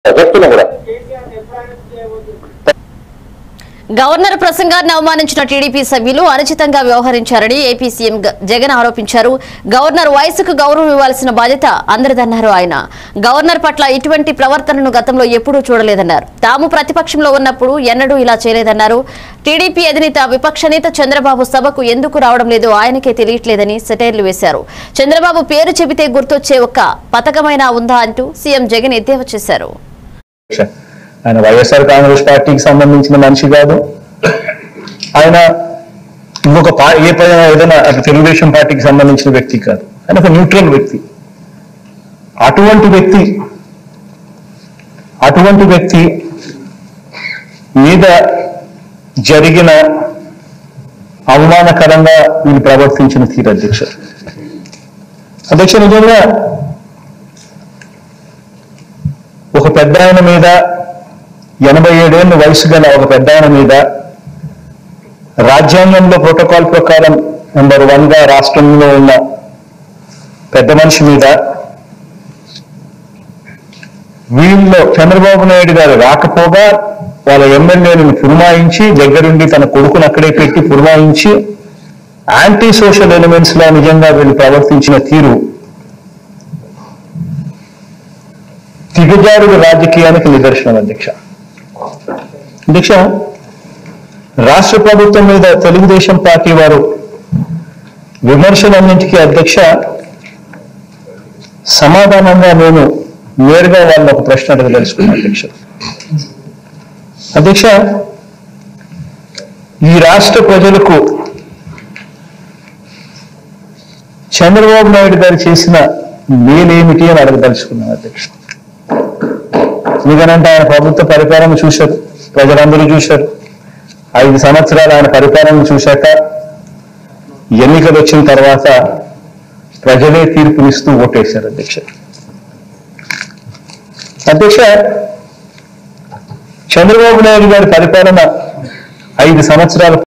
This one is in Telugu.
చెప్తున్నా కూడా గవర్నర్ ప్రసంగాన్ని అవమానించిన టీడీపీ సభ్యులు అనుచితంగా వ్యవహరించారని ఏపీ సీఎం గ- జగన్ ఆరోపించారు గవర్నర్ వయసుకు గౌరవం ఇవ్వాల్సిన బాధ్యత అందరిదన్నారు ఆయన గవర్నర్ పట్ల ఇటువంటి ప్రవర్తనను గతంలో ఎప్పుడూ చూడలేదన్నారు తాము ప్రతిపక్షంలో ఉన్నప్పుడు ఎన్నడూ ఇలా చేయలేదన్నారు టీడీపీ అధినేత విపక్ష నేత చంద్రబాబు సభకు ఎందుకు రావడం లేదో ఆయనకే తెలియట్లేదని సెటైర్లు వేశారు చంద్రబాబు పేరు చెబితే గుర్తొచ్చే ఒక్క పథకమైనా ఉందా అంటూ సీఎం జగన్ ఎద్దేవా చేశారు ఆయన వైఎస్ఆర్ కాంగ్రెస్ పార్టీకి సంబంధించిన మనిషి కాదు ఆయన ఇంకొక పా ఏ ప- ఏదైనా అటు తెలుగుదేశం పార్టీకి సంబంధించిన వ్యక్తి కాదు ఆయన ఒక న్యూట్రల్ వ్యక్తి అటువంటి వ్యక్తి అటువంటి వ్యక్తి మీద జరిగిన అవమానకరంగా వీళ్ళు ప్రవర్తించిన తీరు అధ్యక్ష అధ్యక్ష నిజంగా ఒక పెద్ద ఆయన మీద ఎనభై ఏడేళ్ల వయసు గల ఒక పెద్ద ఆయన మీద రాజ్యాంగంలో ప్రోటోకాల్ ప్రకారం నెంబర్ వన్ గా రాష్ట్రంలో ఉన్న పెద్ద మనిషి మీద వీళ్ళు చంద్రబాబు నాయుడు గారు రాకపోగా వాళ్ళ ఎమ్మెల్యేలను పురమాయించి దగ్గరుండి తన కొడుకును అక్కడే పెట్టి పురమాయించి యాంటీ సోషల్ ఎలిమెంట్స్ లో నిజంగా వీళ్ళు ప్రవర్తించిన తీరు దిగజారుడు రాజకీయానికి నిదర్శనం అధ్యక్ష అధ్యక్ష రాష్ట్ర ప్రభుత్వం మీద తెలుగుదేశం పార్టీ వారు విమర్శలన్నింటికీ అధ్యక్ష సమాధానంగా నేను నేరుగా వాళ్ళని ఒక ప్రశ్న అడగదలుచుకున్నాను అధ్యక్ష అధ్యక్ష ఈ రాష్ట్ర ప్రజలకు చంద్రబాబు నాయుడు గారు చేసిన మేలేమిటి అని అడగదలుచుకున్నాను అధ్యక్ష ఎందుకనంటే ఆయన ప్రభుత్వ పరిపాలన చూశారు ప్రజలందరూ చూశారు ఐదు సంవత్సరాలు ఆయన పరిపాలన చూశాక ఎన్నికలు వచ్చిన తర్వాత ప్రజలే తీర్పునిస్తూ ఓటేశారు అధ్యక్ష అధ్యక్ష చంద్రబాబు నాయుడు గారి పరిపాలన ఐదు సంవత్సరాలు